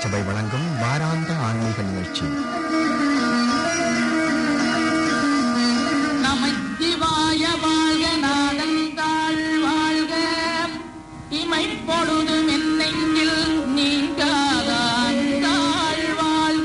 திருச்சபை வழங்கும் வாராந்த ஆன்மீக நிகழ்ச்சி நமச்சிவாய வாழ்க நாடந்தாள் வாழ்க இமைப்பொழுதும் என்னெங்கில் நீங்காதான் தாழ் வாழ்க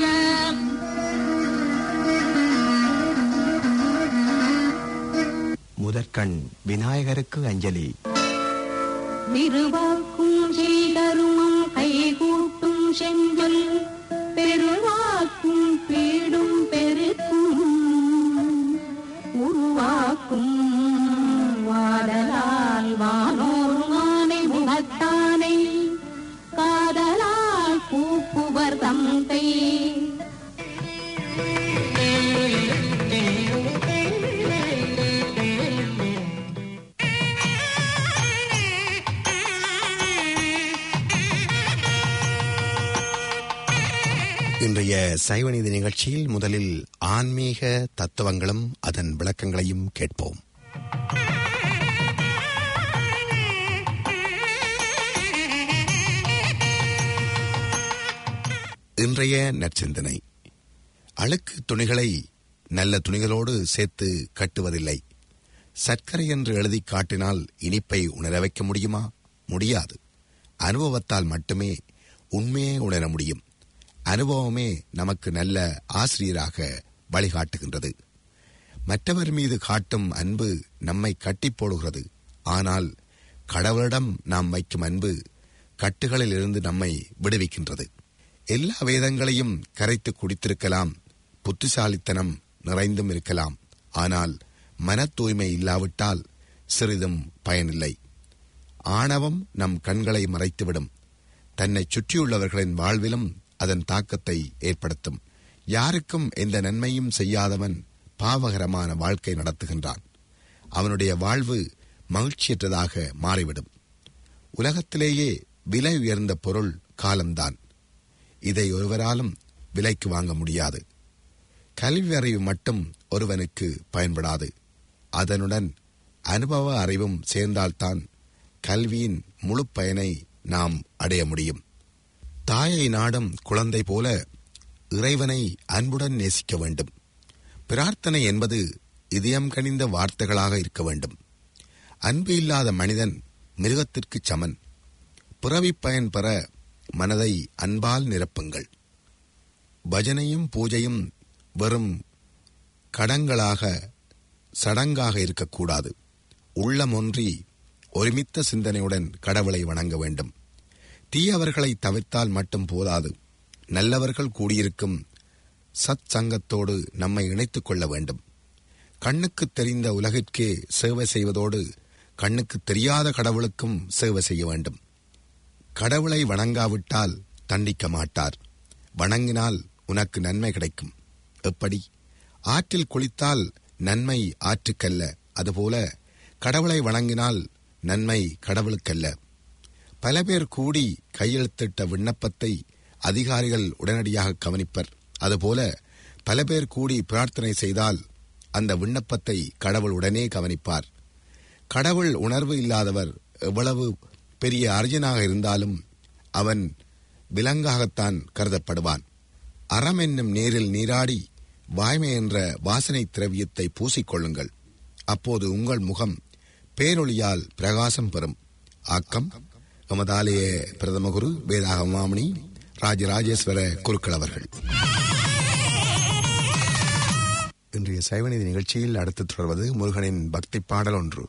முதற்கண் விநாயகருக்கு அஞ்சலி திருவாக்கும் செய்தருமம் கைகூட்டும் செஞ்சொல் பெருவாக்கும் பீடும் பெருக்கும் உருவாக்கும் வாடலால் வானோர் மானை முகத்தானை காதலால் கூப்புவர் தந்தை இன்றைய சைவநீதி நிகழ்ச்சியில் முதலில் ஆன்மீக தத்துவங்களும் அதன் விளக்கங்களையும் கேட்போம் இன்றைய நற்சிந்தனை அழுக்கு துணிகளை நல்ல துணிகளோடு சேர்த்து கட்டுவதில்லை சர்க்கரை என்று எழுதி காட்டினால் இனிப்பை உணர வைக்க முடியுமா முடியாது அனுபவத்தால் மட்டுமே உண்மையை உணர முடியும் அனுபவமே நமக்கு நல்ல ஆசிரியராக வழிகாட்டுகின்றது மற்றவர் மீது காட்டும் அன்பு நம்மை கட்டி போடுகிறது ஆனால் கடவுளிடம் நாம் வைக்கும் அன்பு கட்டுகளில் இருந்து நம்மை விடுவிக்கின்றது எல்லா வேதங்களையும் கரைத்து குடித்திருக்கலாம் புத்திசாலித்தனம் நிறைந்தும் இருக்கலாம் ஆனால் மன தூய்மை இல்லாவிட்டால் சிறிதும் பயனில்லை ஆணவம் நம் கண்களை மறைத்துவிடும் தன்னை சுற்றியுள்ளவர்களின் வாழ்விலும் அதன் தாக்கத்தை ஏற்படுத்தும் யாருக்கும் எந்த நன்மையும் செய்யாதவன் பாவகரமான வாழ்க்கை நடத்துகின்றான் அவனுடைய வாழ்வு மகிழ்ச்சியற்றதாக மாறிவிடும் உலகத்திலேயே விலை உயர்ந்த பொருள் காலம்தான் இதை ஒருவராலும் விலைக்கு வாங்க முடியாது கல்வி அறிவு மட்டும் ஒருவனுக்கு பயன்படாது அதனுடன் அனுபவ அறிவும் சேர்ந்தால்தான் கல்வியின் முழு பயனை நாம் அடைய முடியும் தாயை நாடும் குழந்தை போல இறைவனை அன்புடன் நேசிக்க வேண்டும் பிரார்த்தனை என்பது இதயம் கனிந்த வார்த்தைகளாக இருக்க வேண்டும் அன்பு இல்லாத மனிதன் மிருகத்திற்கு சமன் பிறவி பயன் பெற மனதை அன்பால் நிரப்புங்கள் பஜனையும் பூஜையும் வெறும் கடங்களாக சடங்காக இருக்கக்கூடாது உள்ளம் ஒன்றி ஒருமித்த சிந்தனையுடன் கடவுளை வணங்க வேண்டும் தீயவர்களை தவிர்த்தால் மட்டும் போதாது நல்லவர்கள் கூடியிருக்கும் சத் சங்கத்தோடு நம்மை இணைத்துக் கொள்ள வேண்டும் கண்ணுக்கு தெரிந்த உலகிற்கே சேவை செய்வதோடு கண்ணுக்கு தெரியாத கடவுளுக்கும் சேவை செய்ய வேண்டும் கடவுளை வணங்காவிட்டால் தண்டிக்க மாட்டார் வணங்கினால் உனக்கு நன்மை கிடைக்கும் எப்படி ஆற்றில் குளித்தால் நன்மை ஆற்றுக்கல்ல அதுபோல கடவுளை வணங்கினால் நன்மை கடவுளுக்கல்ல பல பேர் கூடி கையெழுத்திட்ட விண்ணப்பத்தை அதிகாரிகள் உடனடியாக கவனிப்பர் அதுபோல பல பேர் கூடி பிரார்த்தனை செய்தால் அந்த விண்ணப்பத்தை கடவுள் உடனே கவனிப்பார் கடவுள் உணர்வு இல்லாதவர் எவ்வளவு பெரிய அர்ஜனாக இருந்தாலும் அவன் விலங்காகத்தான் கருதப்படுவான் அறம் என்னும் நீரில் நீராடி வாய்மை என்ற வாசனை திரவியத்தை பூசிக்கொள்ளுங்கள் அப்போது உங்கள் முகம் பேரொளியால் பிரகாசம் பெறும் ஆக்கம் எமதாலய பிரதம குரு வேதாக மாமணி ராஜராஜேஸ்வர குருக்கள் அவர்கள் இன்றைய சைவநீதி நிகழ்ச்சியில் அடுத்து தொடர்வது முருகனின் பக்தி பாடல் ஒன்று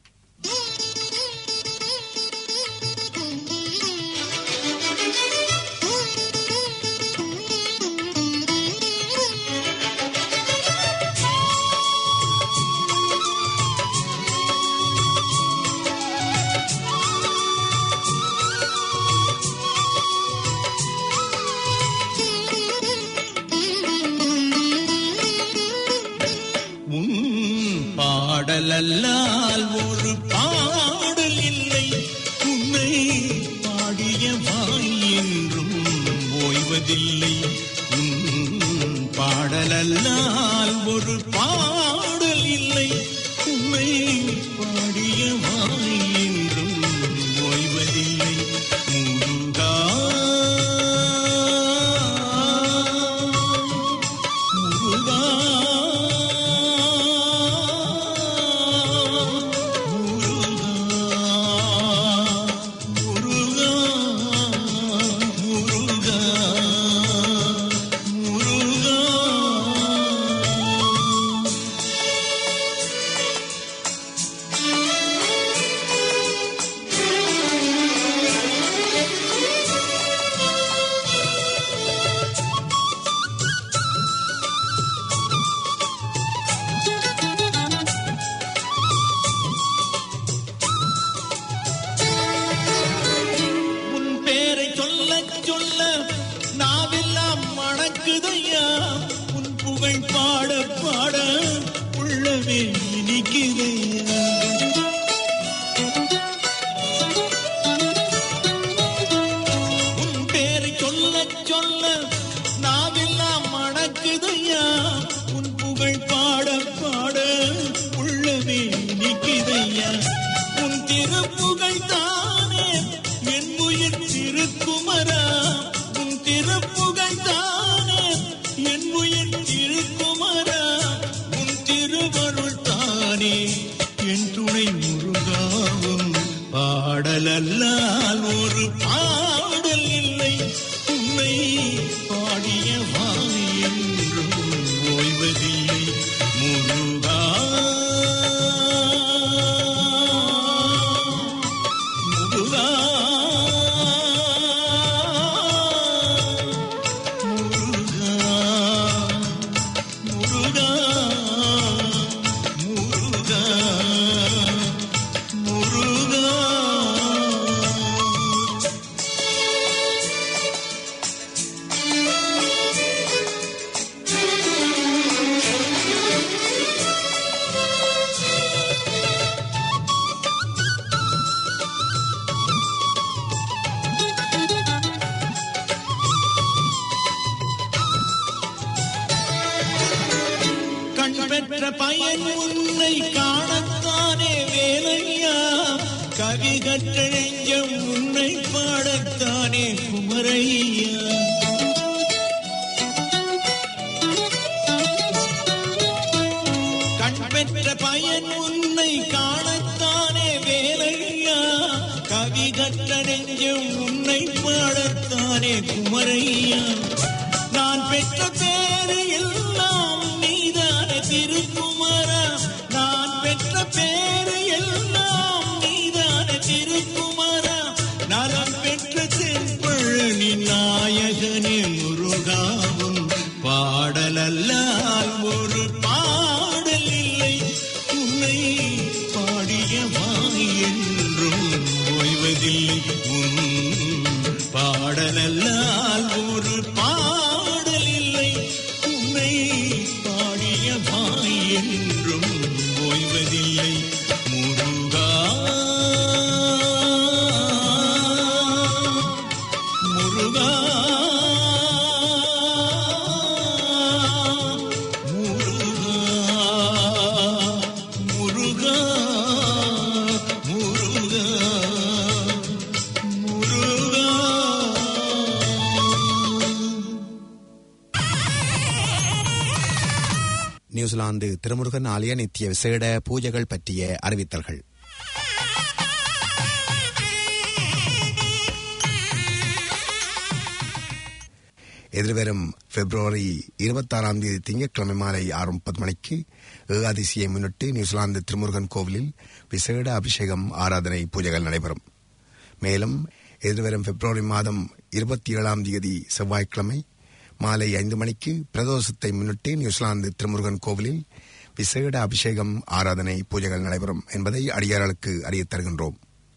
உன் பாடலல்லால் ஒரு மணக்குதையா உன் புகழ் பாட பாட உள்ளவே இனிக்குதையா உன் பேரை சொல்ல சொல்ல நாவெல்லாம் மணக்குதையா உன் புகழ் பாட பாட உள்ளவே நிற்குதையா உன் திருப்புகழ் தானே என் உயிர் திருக்குமரா உன் திருப்புகழ் தானே என் உயிர் திருக்குமரா உன் திருவருள் தானே என் துணை முருகாவும் பாடலல்லால் ஒரு பாடல் இல்லை உன்னை பாடிய வாய் என்றும் ஓய்வதில்லை முருகா முருகா முருகா முருகா முருகா முருகா கண் பெற்ற பயன் உன்னை காணத்தானே வேலையா கவி கற்ற நெஞ்சம் உன்னை பாடத்தானே குமரையா கண் பெற்ற பயன் உன்னை காணத்தானே வேலையா கவி கற்ற நெஞ்சம் உன்னை பாடத்தானே குமரையா நான் பெற்ற பேரு எல்லாம் நீதான திருக்குமரா நான் பெற்ற பேரு எல்லாம் நீதான திருக்குமரா நலம் பெற்ற செம்பழனி நாயகனே முருகாவும் பாடலல்லால் ஒரு பாடல் இல்லை உன்னை பாடிய வாய் என்றும் ஓய்வதில்லை உன் பாடலல்லால் ஒரு பாடல் இல்லை உன்னை பாடிய வாய் என்றும் ஓய்வதில்லை முருகா முருகா முருகா முருகா முருகா நியூசிலாந்து திருமுருகன் ஆலய நித்திய விசேட பூஜைகள் பற்றிய அறிவித்தல்கள் எதிர்வரும் பிப்ரவரி இருபத்தாறாம் தேதி திங்கட்கிழமை மாலை ஆறு முப்பது மணிக்கு ஏகாதசியை முன்னிட்டு நியூசிலாந்து திருமுருகன் கோவிலில் விசேட அபிஷேகம் ஆராதனை பூஜைகள் நடைபெறும் மேலும் எதிர்வரும் பிப்ரவரி மாதம் இருபத்தி ஏழாம் தேதி செவ்வாய்க்கிழமை மாலை ஐந்து மணிக்கு பிரதோஷத்தை முன்னிட்டு நியூசிலாந்து திருமுருகன் கோவிலில் விசேட அபிஷேகம் ஆராதனை பூஜைகள் நடைபெறும் என்பதை அடியார்களுக்கு அறியத் தருகின்றோம்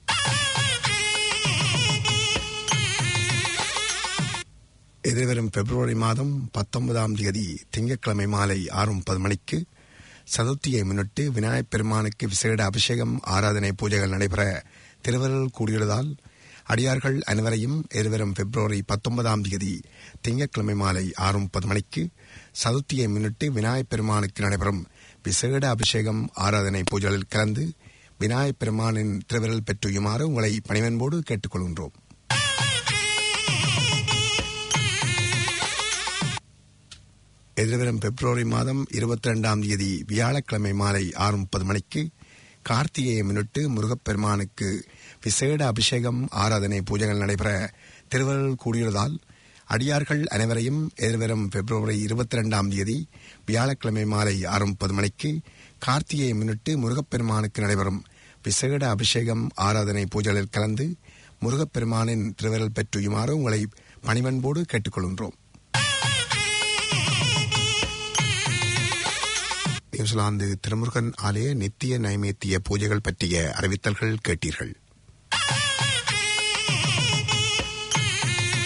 எதிர்வரும் பிப்ரவரி மாதம் பத்தொன்பதாம் தேதி திங்கட்கிழமை மாலை ஆறு முப்பது மணிக்கு சதுர்த்தியை முன்னிட்டு விநாயகப் பெருமானுக்கு விசேட அபிஷேகம் ஆராதனை பூஜைகள் நடைபெற திருவருள் கூடியுள்ளதால் அடியார்கள் அனைவரையும் எதிர்வரும் பிப்ரவரி பத்தொன்பதாம் தேதி திங்கட்கிழமை மாலை ஆறு முப்பது மணிக்கு சதுர்த்தியை முன்னிட்டு விநாயகப் பெருமானுக்கு நடைபெறும் விசேட அபிஷேகம் ஆராதனை பூஜைகளில் கலந்து விநாயகப் பெருமானின் திருவிரல் பெற்றுயுமாறு உங்களை பணிவன்போடு கேட்டுக்கொள்கின்றோம் எதிர்வரும் பிப்ரவரி மாதம் இருபத்தி ரெண்டாம் தேதி வியாழக்கிழமை மாலை ஆறு முப்பது மணிக்கு கார்த்திகையை முன்னிட்டு முருகப்பெருமானுக்கு விசேட அபிஷேகம் ஆராதனை பூஜைகள் நடைபெற திருவருள் கூடியுள்ளதால் அடியார்கள் அனைவரையும் எதிர்வரும் பிப்ரவரி இருபத்தி ரெண்டாம் தேதி வியாழக்கிழமை மாலை ஆறு முப்பது மணிக்கு கார்த்திகையை முன்னிட்டு முருகப்பெருமானுக்கு நடைபெறும் விசேட அபிஷேகம் ஆராதனை பூஜைகளில் கலந்து முருகப்பெருமானின் திருவருள் பெற்றுயுமாறு உங்களை பணிவன்போடு கேட்டுக்கொள்கின்றோம் நியூசிலாந்து திருமுருகன் ஆலய நித்திய நைவேத்திய பூஜைகள் பற்றிய அறிவித்தல்கள் கேட்டீர்கள்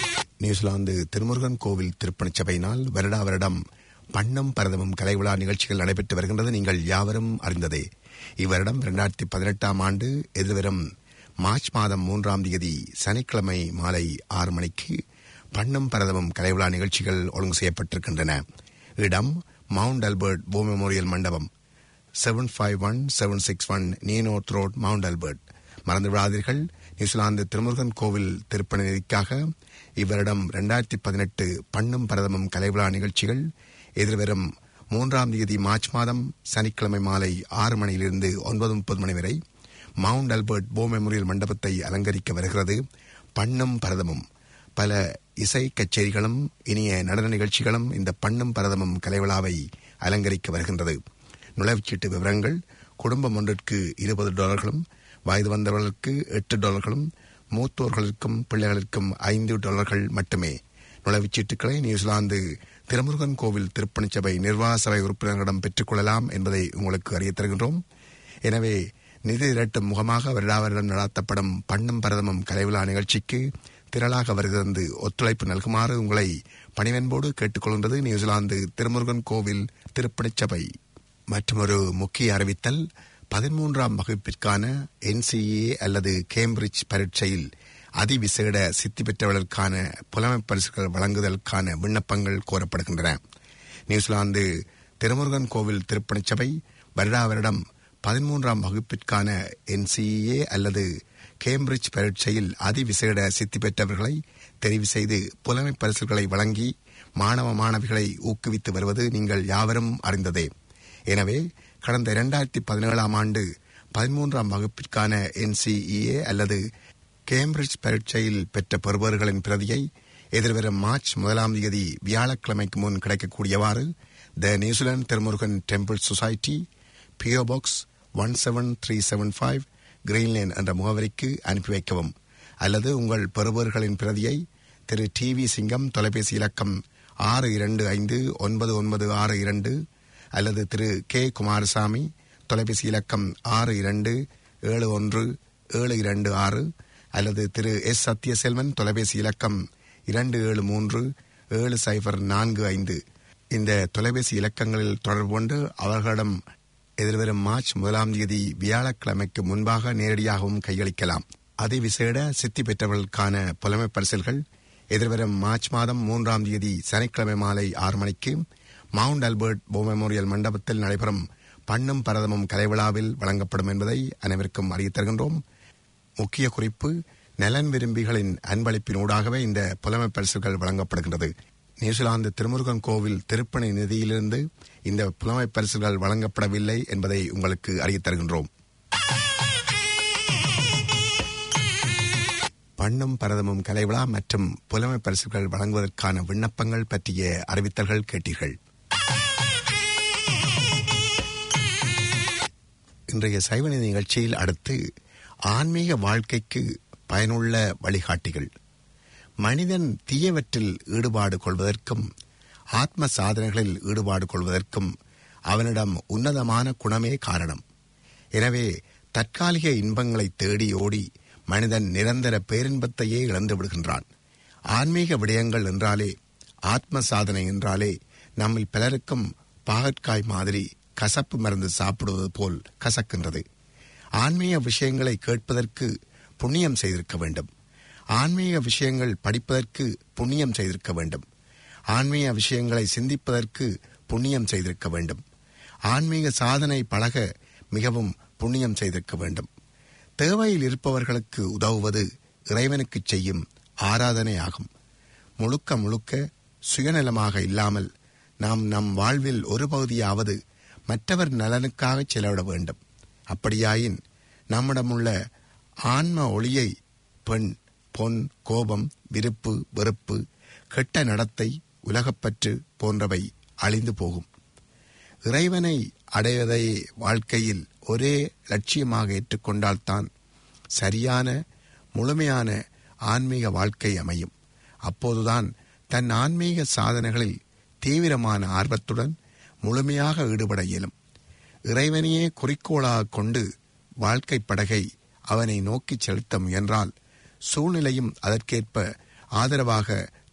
நியூசிலாந்து திருமுருகன் கோவில் திருப்பணிச் சபையினால் வருடா வருடம் பண்ணம் பரதமும் கலை விழா நிகழ்ச்சிகள் நடைபெற்று வருகின்றது நீங்கள் யாவரும் அறிந்ததே இவ்வருடம் இரண்டாயிரத்தி பதினெட்டாம் ஆண்டு எதிர்வரும் மார்ச் மாதம் மூன்றாம் தேதி சனிக்கிழமை மாலை ஆறு மணிக்கு பண்ணம் பரதமும் கலை விழா நிகழ்ச்சிகள் ஒழுங்கு செய்யப்பட்டிருக்கின்றன இடம் மவுண்ட் அல்பர்ட் போ மெமோரியல் மண்டபம் seven five one seven six one new north road Mount Albert மறந்து விடாதீர்கள் நியூசிலாந்து திருமுருகன் கோவில் திருப்பணி நிதிக்காக இவ்வருடம் இரண்டாயிரத்தி பதினெட்டு பண்ணும் பரதமும் கலைவிழா நிகழ்ச்சிகள் எதிர்வரும் மூன்றாம் தேதி மார்ச் மாதம் சனிக்கிழமை மாலை ஆறு மணியிலிருந்து ஒன்பது முப்பது மணி வரை மவுண்ட் அல்பர்ட் போ மெமோரியல் மண்டபத்தை அலங்கரிக்க வருகிறது பண்ணும் பரதமும் பல இசை கச்சேரிகளும் இனிய நடன நிகழ்ச்சிகளும் இந்த பண்ணும் பரதமும் கலைவிழாவை அலங்கரிக்க வருகின்றது நுழைவுச்சீட்டு விவரங்கள் குடும்பம் ஒன்றிற்கு இருபது டாலர்களும் வயது வந்தவர்களுக்கு எட்டு டாலர்களும் மூத்தோர்களுக்கும் பிள்ளைகளுக்கும் ஐந்து டாலர்கள் மட்டுமே நுழைவுச்சீட்டுகளை நியூசிலாந்து திருமுருகன் கோவில் திருப்பணிச் சபை நிர்வாக சபை உறுப்பினர்களிடம் பெற்றுக்கொள்ளலாம் என்பதை உங்களுக்கு அறியத் தருகின்றோம் எனவே நிதி திரட்டும் முகமாக வருடா வருடம் நடாத்தப்படும் பண்ணும் பரதமும் கலைவிழா நிகழ்ச்சிக்கு திரளாக வருகிறது ஒத்துழைப்பு நல்குமாறு உங்களை பணிவன்போடு கேட்டுக்கொள்கின்றது நியூசிலாந்து திருமுருகன் கோவில் திருப்பணிச் சபை மற்றொரு முக்கிய அறிவித்தல் பதிமூன்றாம் வகுப்பிற்கான என்சிஏ அல்லது கேம்பிரிட்ஜ் பரீட்சையில் அதிவிசேட சித்தி பெற்றவர்களுக்கான புலமைப் பரிசுகள் வழங்குதலுக்கான விண்ணப்பங்கள் கோரப்படுகின்றன நியூசிலாந்து திருமுருகன் கோவில் திருப்பணிச் சபை வருடா வருடம் பதிமூன்றாம் வகுப்பிற்கான என்சிஏ அல்லது கேம்பிரிட்ஜ் பரீட்சையில் அதிவிசேட சித்தி பெற்றவர்களை தெரிவு செய்து புலமைப் பரிசுகளை வழங்கி மாணவ மாணவிகளை ஊக்குவித்து வருவது நீங்கள் யாவரும் அறிந்ததே எனவே கடந்த இரண்டாயிரத்தி பதினேழாம் ஆண்டு பதிமூன்றாம் வகுப்பிற்கான என்சிஇஏ அல்லது கேம்பிரிட்ஜ் பரீட்சையில் பெற்ற பெறுபவர்களின் பிரதியை எதிர்வரும் மார்ச் முதலாம் தேதி வியாழக்கிழமைக்கு முன் கிடைக்கக்கூடியவாறு the New Zealand Thirumurugan temple society P O box one seven three seven five Greenlane என்ற முகவரிக்கு அனுப்பி வைக்கவும் அல்லது உங்கள் பெறுபவர்களின் பிரதியை திரு டி வி சிங்கம் தொலைபேசி இலக்கம் ஆறு இரண்டு ஐந்து ஒன்பது ஒன்பது ஆறு இரண்டு அல்லது திரு கே குமாரசாமி தொலைபேசி இலக்கம் ஆறு இரண்டு ஏழு ஒன்று ஏழு இரண்டு ஆறு அல்லது திரு எஸ் சத்யசெல்வன் தொலைபேசி இலக்கம் இரண்டு ஏழு மூன்று ஏழு சைபர் நான்கு ஐந்து இந்த தொலைபேசி இலக்கங்களில் தொடர்பு கொண்டு அவர்களிடம் எதிர்வரும் மார்ச் முதலாம் தேதி வியாழக்கிழமைக்கு முன்பாக நேரடியாகவும் கையளிக்கலாம் அதிவிசேட சித்தி பெற்றவர்களுக்கான புலமைப் பரிசல்கள் எதிர்வரும் மார்ச் மாதம் மூன்றாம் தேதி சனிக்கிழமை மாலை ஆறு மணிக்கு மவுண்ட் அல்பர்ட் போ மெமோரியல் மண்டபத்தில் நடைபெறும் பண்ணும் பரதமும் கலைவிழாவில் வழங்கப்படும் என்பதை அனைவருக்கும் அறியத் தருகின்றோம் முக்கிய குறிப்பு நலன் விரும்பிகளின் அன்பளிப்பினூடாகவே இந்த புலமைப் பரிசுகள் வழங்கப்படுகின்றது நியூசிலாந்து திருமுருகன் கோவில் திருப்பணி நிதியிலிருந்து இந்த புலமைப் பரிசுகள் வழங்கப்படவில்லை என்பதை உங்களுக்கு அறியத் தருகின்றோம் பண்ணும் பரதமும் கலைவிழா மற்றும் புலமைப் பரிசுகள் வழங்குவதற்கான விண்ணப்பங்கள் பற்றிய அறிவித்தல்கள் கேட்டீர்கள் இன்றைய சைவநீதி நிகழ்ச்சியில் அடுத்து ஆன்மீக வாழ்க்கைக்கு பயனுள்ள வழிகாட்டிகள் மனிதன் தீயவற்றில் ஈடுபாடு கொள்வதற்கும் ஆத்ம சாதனைகளில் ஈடுபாடு கொள்வதற்கும் அவனிடம் உன்னதமான குணமே காரணம் எனவே தற்காலிக இன்பங்களை தேடி ஓடி மனிதன் நிரந்தர பேரின்பத்தையே இழந்து விடுகின்றான் ஆன்மீக விடயங்கள் என்றாலே ஆத்ம சாதனை என்றாலே நம்மில் பலருக்கும் பாகற்காய் மாதிரி கசப்பு மருந்து சாப்பிடுவது போல் கசக்கின்றது ஆன்மீக விஷயங்களை கேட்பதற்கு புண்ணியம் செய்திருக்க வேண்டும் ஆன்மீக விஷயங்கள் படிப்பதற்கு புண்ணியம் செய்திருக்க வேண்டும் ஆன்மீக விஷயங்களை சிந்திப்பதற்கு புண்ணியம் செய்திருக்க வேண்டும் ஆன்மீக சாதனை பழக மிகவும் புண்ணியம் செய்திருக்க வேண்டும் தேவையில் இருப்பவர்களுக்கு உதவுவது இறைவனுக்கு செய்யும் ஆராதனை ஆகும் முழுக்க முழுக்க சுயநலமாக இல்லாமல் நாம் நம் வாழ்வில் ஒரு பகுதியாவது மற்றவர் நலனுக்காக செலவிட வேண்டும் அப்படியாயின் நம்மிடமுள்ள ஆன்ம ஒளியை பெண் பொன் கோபம் விருப்பு வெறுப்பு கெட்ட நடத்தை உலகப்பற்று போன்றவை அழிந்து போகும் இறைவனை அடைவதை வாழ்க்கையில் ஒரே லட்சியமாக ஏற்றுக்கொண்டால்தான் சரியான முழுமையான ஆன்மீக வாழ்க்கை அமையும் அப்போதுதான் தன் ஆன்மீக சாதனைகளில் தீவிரமான ஆர்வத்துடன் முழுமையாக ஈடுபட இயலும் இறைவனையே குறிக்கோளாக கொண்டு வாழ்க்கை படகை அவனை நோக்கிச் செலுத்த முயன்றால் சூழ்நிலையும் அதற்கேற்ப ஆதரவாக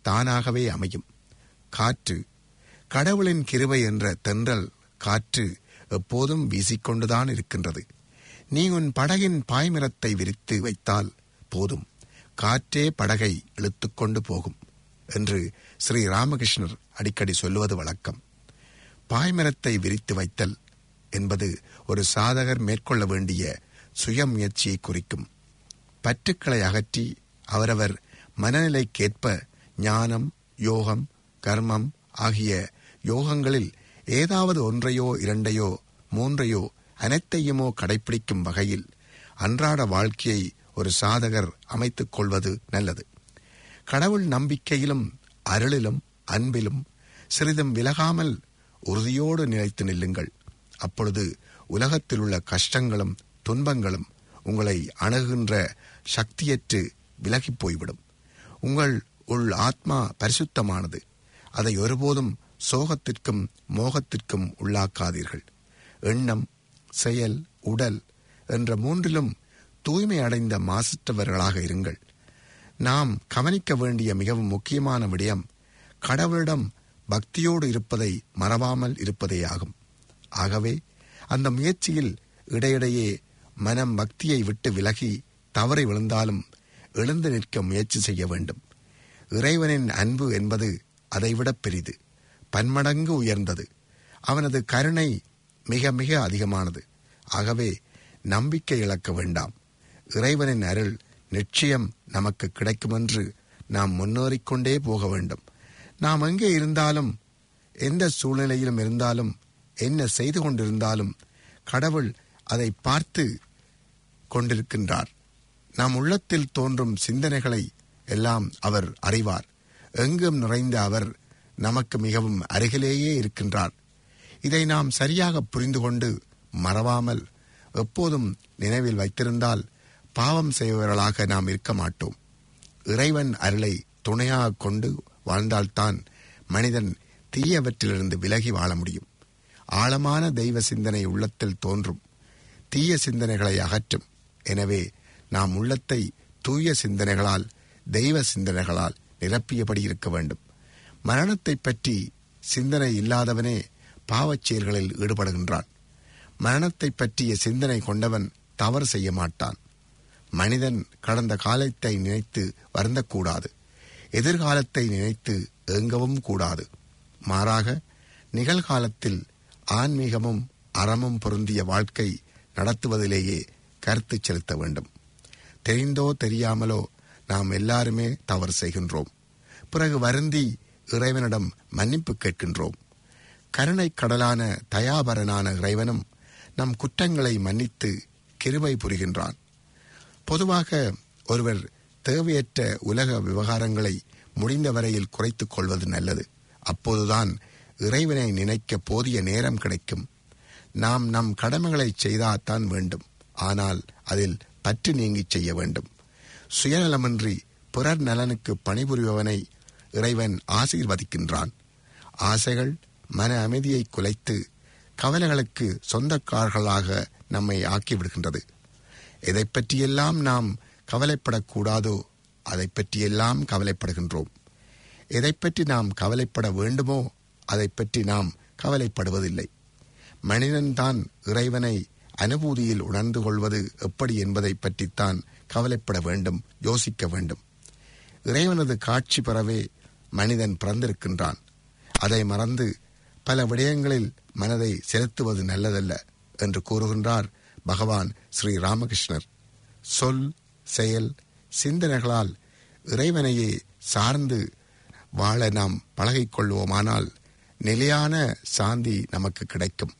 தானாகவே அமையும் காற்று கடவுளின் கிருபை என்ற தென்றல் காற்று எப்போதும் வீசிக்கொண்டுதான் இருக்கின்றது நீ உன் படகின் பாய்மரத்தை விரித்து வைத்தால் போதும் காற்றே படகை இழுத்துக்கொண்டு போகும் என்று ஸ்ரீ ராமகிருஷ்ணர் அடிக்கடி சொல்லுவது வழக்கம் பாய்மரத்தை விரித்து வைத்தல் என்பது ஒரு சாதகர் மேற்கொள்ள வேண்டிய சுயமுயற்சியை குறிக்கும் பற்றுக்களை அகற்றி அவரவர் மனநிலைக்கேற்ப ஞானம் யோகம் கர்மம் ஆகிய யோகங்களில் ஏதாவது ஒன்றையோ இரண்டையோ மூன்றையோ அனைத்தையுமோ கடைப்பிடிக்கும் வகையில் அன்றாட வாழ்க்கையை ஒரு சாதகர் அமைத்துக் கொள்வது நல்லது கடவுள் நம்பிக்கையிலும் அருளிலும் அன்பிலும் சிறிதும் விலகாமல் உறுதியோடு நிலைத்து நில்லுங்கள் அப்பொழுது உலகத்தில் உள்ள கஷ்டங்களும் துன்பங்களும் உங்களை அணுகுகின்ற சக்தியற்று விலகிப் போய்விடும் உங்கள் உள் ஆத்மா பரிசுத்தமானது அதை ஒருபோதும் சோகத்திற்கும் மோகத்திற்கும் உள்ளாக்காதீர்கள் எண்ணம் செயல் உடல் என்ற மூன்றிலும் தூய்மை அடைந்த மாசற்றவர்களாக இருங்கள் நாம் கவனிக்க வேண்டிய மிகவும் முக்கியமான விடயம் கடவுளிடம் பக்தியோடு இருப்பதை மறவாமல் இருப்பதே ஆகும் ஆகவே அந்த முயற்சியில் இடையிடையே மனம் பக்தியை விட்டு விலகி தவறி விழுந்தாலும் எழுந்து நிற்க முயற்சி செய்ய வேண்டும் இறைவனின் அன்பு என்பது அதைவிட பெரிது பன்மடங்கு உயர்ந்தது அவனது கருணை மிக மிக அதிகமானது ஆகவே நம்பிக்கை இழக்க வேண்டாம் இறைவனின் அருள் நிச்சயம் நமக்கு கிடைக்குமென்று நாம் முன்னேறிக்கொண்டே போக வேண்டும் நாம் எங்கே இருந்தாலும் எந்த சூழ்நிலையிலும் இருந்தாலும் என்ன செய்து கொண்டிருந்தாலும் கடவுள் அதை பார்த்து கொண்டிருக்கின்றார் நம் உள்ளத்தில் தோன்றும் சிந்தனைகளை எல்லாம் அவர் அறிவார் எங்கும் நிறைந்த அவர் நமக்கு மிகவும் அருகிலேயே இருக்கின்றார் இதை நாம் சரியாக புரிந்து கொண்டு மறவாமல் எப்போதும் நினைவில் வைத்திருந்தால் பாவம் செய்பவர்களாக நாம் இருக்க மாட்டோம் இறைவன் அருளை துணையாக கொண்டு வாழ்ந்தால்தான் மனிதன் தீயவற்றிலிருந்து விலகி வாழ முடியும் ஆழமான தெய்வ சிந்தனை உள்ளத்தில் தோன்றும் தீய சிந்தனைகளை அகற்றும் எனவே நாம் உள்ளத்தை தூய சிந்தனைகளால் தெய்வ சிந்தனைகளால் நிரப்பியபடி இருக்க வேண்டும் மரணத்தை பற்றி சிந்தனை இல்லாதவனே பாவச் செயல்களில் ஈடுபடுகின்றான் மரணத்தை பற்றிய சிந்தனை கொண்டவன் தவறு செய்ய மாட்டான் மனிதன் கடந்த காலத்தை நினைத்து வருந்தக்கூடாது எதிர்காலத்தை நினைத்து ஏங்கவும் கூடாது மாறாக நிகழ்காலத்தில் ஆன்மீகமும் அறமும் பொருந்திய வாழ்க்கை நடத்துவதிலேயே கருத்து செலுத்த வேண்டும் தெரிந்தோ தெரியாமலோ நாம் எல்லாருமே தவறு செய்கின்றோம் பிறகு வருந்தி இறைவனிடம் மன்னிப்பு கேட்கின்றோம் கருணை கடலான தயாபரனான இறைவனும் நம் குற்றங்களை மன்னித்து கிருபை புரிகின்றான் பொதுவாக ஒருவர் தேவையற்ற உலக விவகாரங்களை முடிந்த வரையில் குறைத்துக் கொள்வது நல்லது அப்போதுதான் இறைவனை நினைக்க போதிய நேரம் கிடைக்கும் நாம் நம் கடமைகளை செய்தால்தான் வேண்டும் ஆனால் அதில் பற்று நீங்கிச் செய்ய வேண்டும் சுயநலமின்றி பிறர் நலனுக்கு பணிபுரிபவனை இறைவன் ஆசீர்வதிக்கின்றான் ஆசைகள் மன அமைதியை குலைத்து கவலைகளுக்கு சொந்தக்காரர்களாக நம்மை ஆக்கிவிடுகின்றது எதை பற்றியெல்லாம் நாம் கவலைப்படக்கூடாதோ அதை பற்றியெல்லாம் கவலைப்படுகின்றோம் எதை பற்றி நாம் கவலைப்பட வேண்டுமோ அதை பற்றி நாம் கவலைப்படுவதில்லை மனிதன்தான் இறைவனை அனுபூதியில் உணர்ந்து கொள்வது எப்படி என்பதை பற்றித்தான் கவலைப்பட வேண்டும் யோசிக்க வேண்டும் இறைவனது காட்சி பெறவே மனிதன் பிறந்திருக்கின்றான் அதை மறந்து பல விடயங்களில் மனதை செலுத்துவது நல்லதல்ல என்று கூறுகின்றார் பகவான் ஸ்ரீ ராமகிருஷ்ணர் சொல் செயல் சிந்தனைகளால் இறைவனையே சார்ந்து வாழ நாம் பழகிக்கொள்வோமானால் நிலையான சாந்தி நமக்கு கிடைக்கும்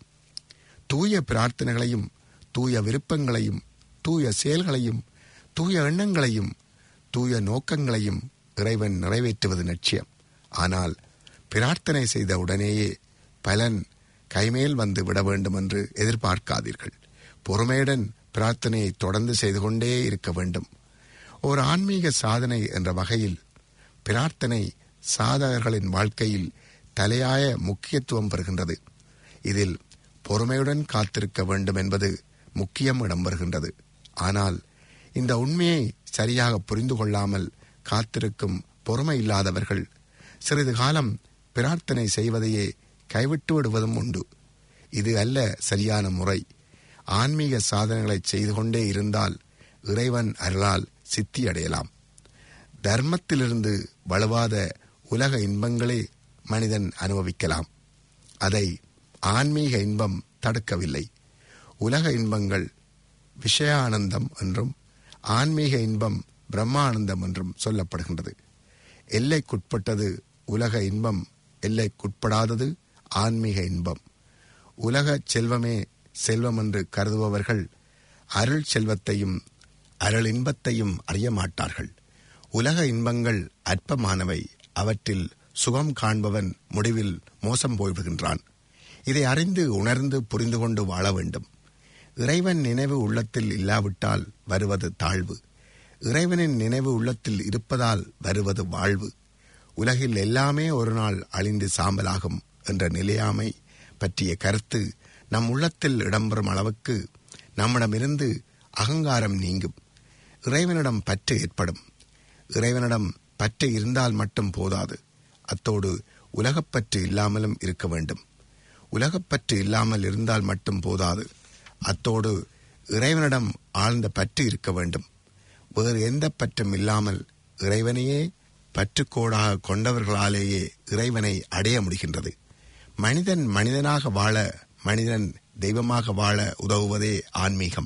தூய பிரார்த்தனைகளையும் தூய விருப்பங்களையும் தூய செயல்களையும் தூய எண்ணங்களையும் தூய நோக்கங்களையும் இறைவன் நிறைவேற்றுவது நிச்சயம் ஆனால் பிரார்த்தனை செய்த உடனேயே பலன் கைமேல் வந்து விட வேண்டும் என்று எதிர்பார்க்காதீர்கள் பொறுமையுடன் பிரார்த்தனையை தொடர்ந்து செய்து கொண்டே இருக்க வேண்டும் ஒரு ஆன்மீக சாதனை என்ற வகையில் பிரார்த்தனை சாதகர்களின் வாழ்க்கையில் தலையாய முக்கியத்துவம் பெறுகின்றது இதில் பொறுமையுடன் காத்திருக்க வேண்டும் என்பது முக்கியம் இடம் வருகின்றது ஆனால் இந்த உண்மையை சரியாக புரிந்து கொள்ளாமல் காத்திருக்கும் பொறுமை இல்லாதவர்கள் சிறிது காலம் பிரார்த்தனை செய்வதையே கைவிட்டு விடுவதும் உண்டு இது அல்ல சரியான முறை ஆன்மீக சாதனைகளை செய்து கொண்டே இருந்தால் இறைவன் அருளால் சித்தி அடையலாம் தர்மத்திலிருந்து வலுவாத உலக இன்பங்களே மனிதன் அனுபவிக்கலாம் அதை ஆன்மீக இன்பம் தடுக்கவில்லை உலக இன்பங்கள் விஷயானந்தம் என்றும் ஆன்மீக இன்பம் பிரம்மானந்தம் என்றும் சொல்லப்படுகின்றது எல்லைக்குட்பட்டது உலக இன்பம் எல்லைக்குட்படாதது ஆன்மீக இன்பம் உலக செல்வமே செல்வம் என்று கருதுபவர்கள் அருள் செல்வத்தையும் அருள் இன்பத்தையும் அறிய மாட்டார்கள் உலக இன்பங்கள் அற்பமானவை அவற்றில் சுகம் காண்பவன் முடிவில் மோசம் போய்விடுகின்றான் இதை அறிந்து உணர்ந்து புரிந்து கொண்டு வாழ வேண்டும் இறைவன் நினைவு உள்ளத்தில் இல்லாவிட்டால் வருவது தாழ்வு இறைவனின் நினைவு உள்ளத்தில் இருப்பதால் வருவது வாழ்வு உலகில் எல்லாமே ஒரு நாள் அழிந்து சாம்பலாகும் என்ற நிலையாமை பற்றிய கருத்து நம் உள்ளத்தில் இடம்பெறும் அளவுக்கு நம்மிடமிருந்து அகங்காரம் நீங்கும் இறைவனிடம் பற்று ஏற்படும் இறைவனிடம் பற்று இருந்தால் மட்டும் போதாது அத்தோடு உலகப்பற்று இல்லாமலும் இருக்க வேண்டும் உலகப்பற்று இல்லாமல் இருந்தால் மட்டும் போதாது அத்தோடு இறைவனிடம் ஆழ்ந்த பற்று இருக்க வேண்டும் வேறு எந்த பற்றும் இல்லாமல் இறைவனையே பற்றுக்கோடாக கொண்டவர்களாலேயே இறைவனை அடைய முடிகின்றது மனிதன் மனிதனாக வாழ மனிதன் தெய்வமாக வாழ உதவுவதே ஆன்மீகம்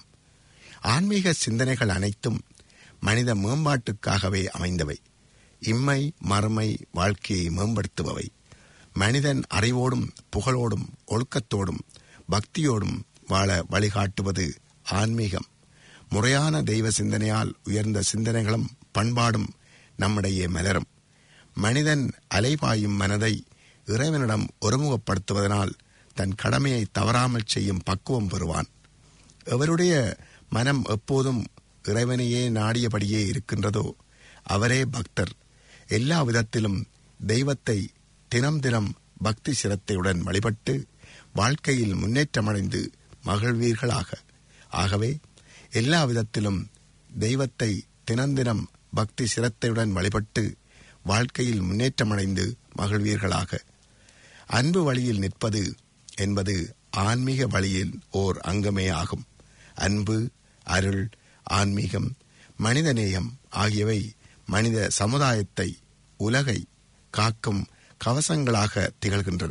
ஆன்மீக சிந்தனைகள் அனைத்தும் மனித மேம்பாட்டுக்காகவே அமைந்தவை இம்மை மறுமை வாழ்க்கையை மேம்படுத்துபவை மனிதன் அறிவோடும் புகழோடும் ஒழுக்கத்தோடும் பக்தியோடும் வாழ வழிகாட்டுவது ஆன்மீகம் முறையான தெய்வ சிந்தனையால் உயர்ந்த சிந்தனைகளும் பண்பாடும் நம்மிடையே மலரும் மனிதன் அலைபாயும் மனதை இறைவனிடம் ஒருமுகப்படுத்துவதனால் தன் கடமையை தவறாமல் செய்யும் பக்குவம் பெறுவான் எவருடைய மனம் எப்போதும் இறைவனையே நாடியபடியே இருக்கின்றதோ அவரே பக்தர் எல்லா விதத்திலும் தெய்வத்தை தினம் தினம் பக்தி சிரத்தையுடன் வழிபட்டு வாழ்க்கையில் முன்னேற்றமடைந்து மகிழ்வீர்களாக ஆகவே எல்லா விதத்திலும் தெய்வத்தை தினந்தினம் பக்தி சிரத்தையுடன் வழிபட்டு வாழ்க்கையில் முன்னேற்றமடைந்து மகிழ்வீர்களாக அன்பு வழியில் நிற்பது என்பது ஆன்மீக வழியில் ஓர் அங்கமே ஆகும் அன்பு அருள் ஆன்மீகம் மனிதநேயம் ஆகியவை மனித சமுதாயத்தை உலகை காக்கும் கவசங்களாக திகழ்கின்றன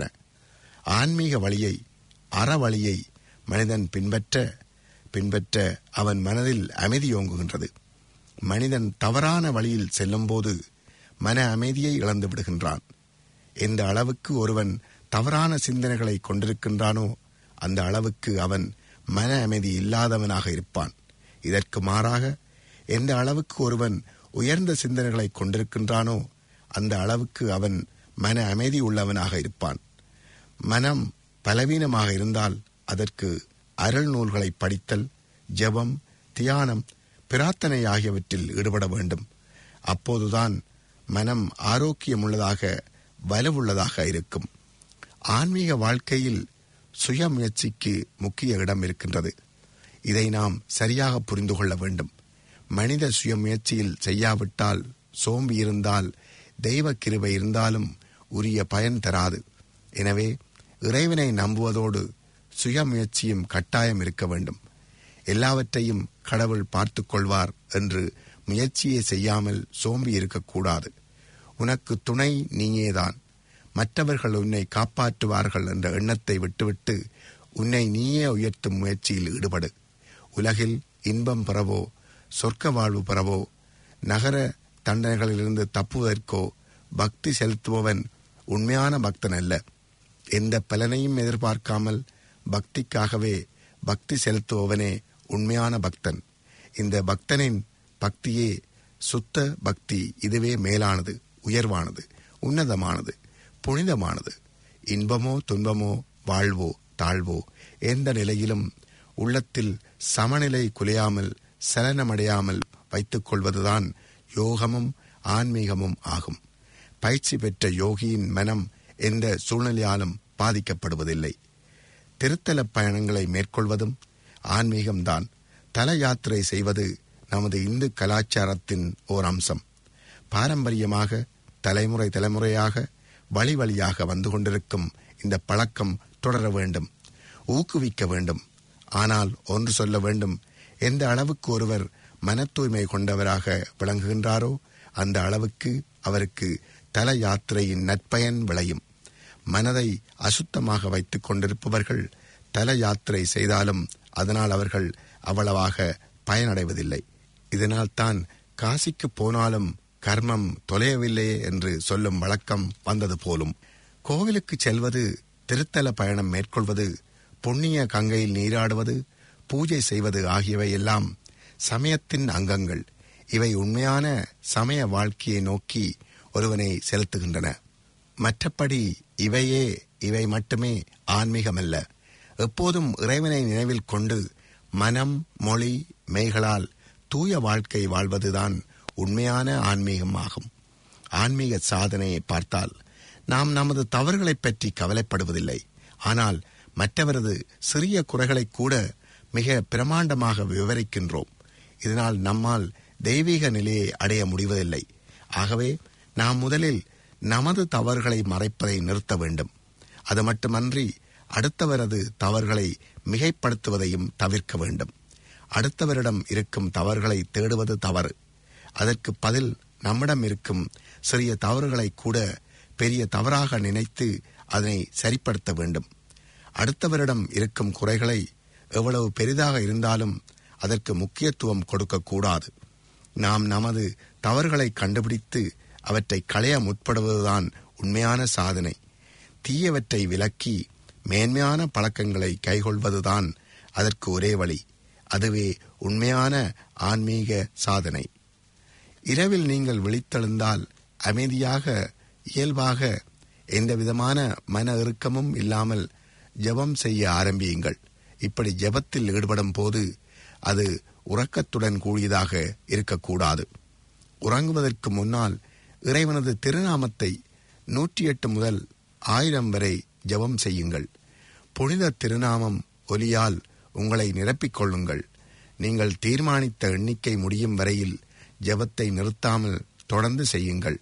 ஆன்மீக வழியை அறவழியை மனிதன் பின்பற்ற பின்பற்ற அவன் மனதில் அமைதியோங்குகின்றது மனிதன் தவறான வழியில் செல்லும்போது மன அமைதியை இழந்து விடுகின்றான் எந்த அளவுக்கு ஒருவன் தவறான சிந்தனைகளை கொண்டிருக்கின்றானோ அந்த அளவுக்கு அவன் மன அமைதி இல்லாதவனாக இருப்பான் இதற்கு மாறாக எந்த அளவுக்கு ஒருவன் உயர்ந்த சிந்தனைகளை கொண்டிருக்கின்றானோ அந்த அளவுக்கு அவன் மன அமைதி உள்ளவனாக இருப்பான் மனம் பலவீனமாக இருந்தால் அதற்கு அருள் நூல்களை படித்தல் ஜெபம் தியானம் பிரார்த்தனை ஆகியவற்றில் ஈடுபட வேண்டும் அப்போதுதான் மனம் ஆரோக்கியமுள்ளதாக வலுவுள்ளதாக இருக்கும் ஆன்மீக வாழ்க்கையில் சுய முயற்சிக்கு முக்கிய இடம் இருக்கின்றது இதை நாம் சரியாக புரிந்து கொள்ள வேண்டும் மனித சுய முயற்சியில் செய்யாவிட்டால் சோம்பி இருந்தால் தெய்வ கிருபை இருந்தாலும் உரிய பயன் தராது எனவே இறைவனை நம்புவதோடு சுய முயற்சியும் கட்டாயம் இருக்க வேண்டும் எல்லாவற்றையும் கடவுள் பார்த்துக் கொள்வார் என்று முயற்சியை செய்யாமல் சோம்பி இருக்கக்கூடாது உனக்கு துணை நீயேதான் மற்றவர்கள் உன்னை காப்பாற்றுவார்கள் என்ற எண்ணத்தை விட்டுவிட்டு உன்னை நீயே உயர்த்தும் முயற்சியில் ஈடுபடு உலகில் இன்பம் பெறவோ சொர்க்க வாழ்வு பெறவோ நகர தண்டனைகளிலிருந்து தப்புவதற்கோ பக்தி செலுத்துபவன் உண்மையான பக்தன் அல்ல எந்த பலனையும் எதிர்பார்க்காமல் பக்திக்காகவே பக்தி செலுத்துபவனே உண்மையான பக்தன் இந்த பக்தனின் பக்தியே சுத்த பக்தி இதுவே மேலானது உயர்வானது உன்னதமானது புனிதமானது இன்பமோ துன்பமோ வாழ்வோ தாழ்வோ எந்த நிலையிலும் உள்ளத்தில் சமநிலை குலையாமல் சலனமடையாமல் வைத்துக் கொள்வதுதான் யோகமும் ஆன்மீகமும் ஆகும் பயிற்சி பெற்ற யோகியின் மனம் எந்த சூழ்நிலையாலும் பாதிக்கப்படுவதில்லை திருத்தல பயணங்களை மேற்கொள்வதும் ஆன்மீகம்தான் தல யாத்திரை செய்வது நமது இந்து கலாச்சாரத்தின் ஓர் அம்சம் பாரம்பரியமாக தலைமுறை தலைமுறையாக வழி வழியாக வந்து கொண்டிருக்கும் இந்த பழக்கம் தொடர வேண்டும் ஊக்குவிக்க வேண்டும் ஆனால் ஒன்று சொல்ல வேண்டும் எந்த அளவுக்கு ஒருவர் மன தூய்மை கொண்டவராக விளங்குகின்றாரோ அந்த அளவுக்கு அவருக்கு தல யாத்திரையின் நற்பயன் விளையும் மனதை அசுத்தமாக வைத்துக் கொண்டிருப்பவர்கள் தல யாத்திரை செய்தாலும் அதனால் அவர்கள் அவ்வளவாக பயனடைவதில்லை இதனால் தான் காசிக்கு போனாலும் கர்மம் தொலையவில்லையே என்று சொல்லும் வழக்கம் வந்தது போலும் கோவிலுக்கு செல்வது திருத்தல பயணம் மேற்கொள்வது புண்ணிய கங்கையில் நீராடுவது பூஜை செய்வது ஆகியவை எல்லாம் சமயத்தின் அங்கங்கள் இவை உண்மையான சமய வாழ்க்கையை நோக்கி ஒருவனை செலுத்துகின்றன மற்றபடி இவையே இவை மட்டுமே ஆன்மீகமல்ல எப்போதும் இறைவனை நினைவில் கொண்டு மனம் மொழி மெய்களால் தூய வாழ்க்கை வாழ்வதுதான் உண்மையான ஆன்மீகம் ஆகும் ஆன்மீக சாதனையை பார்த்தால் நாம் நமது தவறுகளைப் பற்றி கவலைப்படுவதில்லை ஆனால் மற்றவரது சிறிய குறைகளை கூட மிக பிரமாண்டமாக விவரிக்கின்றோம் இதனால் நம்மால் தெய்வீக நிலையை அடைய முடிவதில்லை ஆகவே நாம் முதலில் நமது தவறுகளை மறைப்பதை நிறுத்த வேண்டும் அது மட்டுமன்றி அடுத்தவரது தவறுகளை மிகைப்படுத்துவதையும் தவிர்க்க வேண்டும் அடுத்தவரிடம் இருக்கும் தவறுகளை தேடுவது தவறு அதற்கு பதில் நம்மிடம் இருக்கும் சிறிய தவறுகளை கூட பெரிய தவறாக நினைத்து அதனை சரிப்படுத்த வேண்டும் அடுத்தவரிடம் இருக்கும் குறைகளை எவ்வளவு பெரிதாக இருந்தாலும் அதற்கு முக்கியத்துவம் கொடுக்கக்கூடாது நாம் நமது தவறுகளை கண்டுபிடித்து அவற்றை களைய முற்படுவதுதான் உண்மையான சாதனை தீயவற்றை விலக்கி மேன்மையான பழக்கங்களை கைகொள்வதுதான் அதற்கு ஒரே வழி அதுவே உண்மையான ஆன்மீக சாதனை இரவில் நீங்கள் விழித்தெழுந்தால் அமைதியாக இயல்பாக எந்தவிதமான மன இறுக்கமும் இல்லாமல் ஜெபம் செய்ய ஆரம்பியுங்கள் இப்படி ஜெபத்தில் ஈடுபடும் போது அது உறக்கத்துடன் கூடியதாக இருக்கக்கூடாது உறங்குவதற்கு முன்னால் இறைவனது திருநாமத்தை நூற்றி எட்டு முதல் ஆயிரம் வரை ஜெபம் செய்யுங்கள் புனித திருநாமம் ஒலியால் உங்களை நிரப்பிக் கொள்ளுங்கள் நீங்கள் தீர்மானித்த எண்ணிக்கை முடியும் வரையில் ஜெபத்தை நிறுத்தாமல் தொடர்ந்து செய்யுங்கள்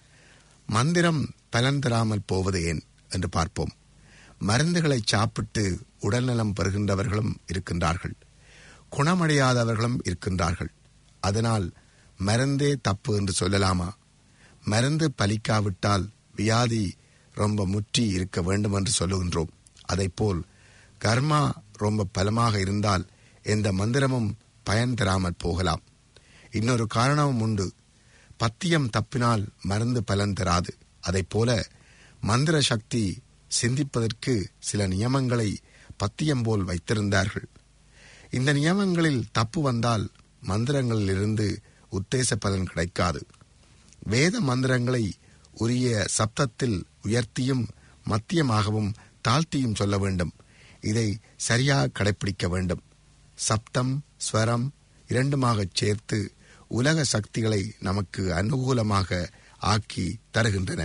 மந்திரம் பலன் தராமல் போவது ஏன் என்று பார்ப்போம் மருந்துகளை சாப்பிட்டு உடல்நலம் பெறுகின்றவர்களும் இருக்கின்றார்கள் குணமடையாதவர்களும் இருக்கின்றார்கள் அதனால் மருந்தே தப்பு என்று சொல்லலாமா மருந்து பலிக்காவிட்டால் வியாதி ரொம்ப முற்றி இருக்க வேண்டும் என்று சொல்லுகின்றோம் அதைப்போல் கர்மா ரொம்ப பலமாக இருந்தால் எந்த மந்திரமும் பயன் தராமல் போகலாம் இன்னொரு காரணமும் உண்டு பத்தியம் தப்பினால் மருந்து பலன் தராது அதைப்போல மந்திர சக்தி சிந்திப்பதற்கு சில நியமங்களை பத்தியம் போல் வைத்திருந்தார்கள் இந்த நியமங்களில் தப்பு வந்தால் மந்திரங்களிலிருந்து உத்தேச பலன் கிடைக்காது வேத மந்திரங்களை உரிய சப்தத்தில் உயர்த்தியும் மத்தியமாகவும் தாழ்த்தியும் சொல்ல வேண்டும் இதை சரியாக கடைப்பிடிக்க வேண்டும் சப்தம் ஸ்வரம் இரண்டுமாகச் சேர்த்து உலக சக்திகளை நமக்கு அனுகூலமாக ஆக்கி தருகின்றன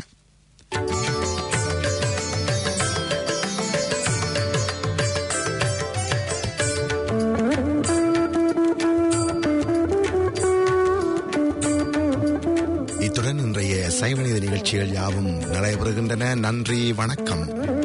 இத்துடன் இன்றைய சைவநீதி நிகழ்ச்சிகள் யாவும் நடைபெறுகின்றன நன்றி வணக்கம்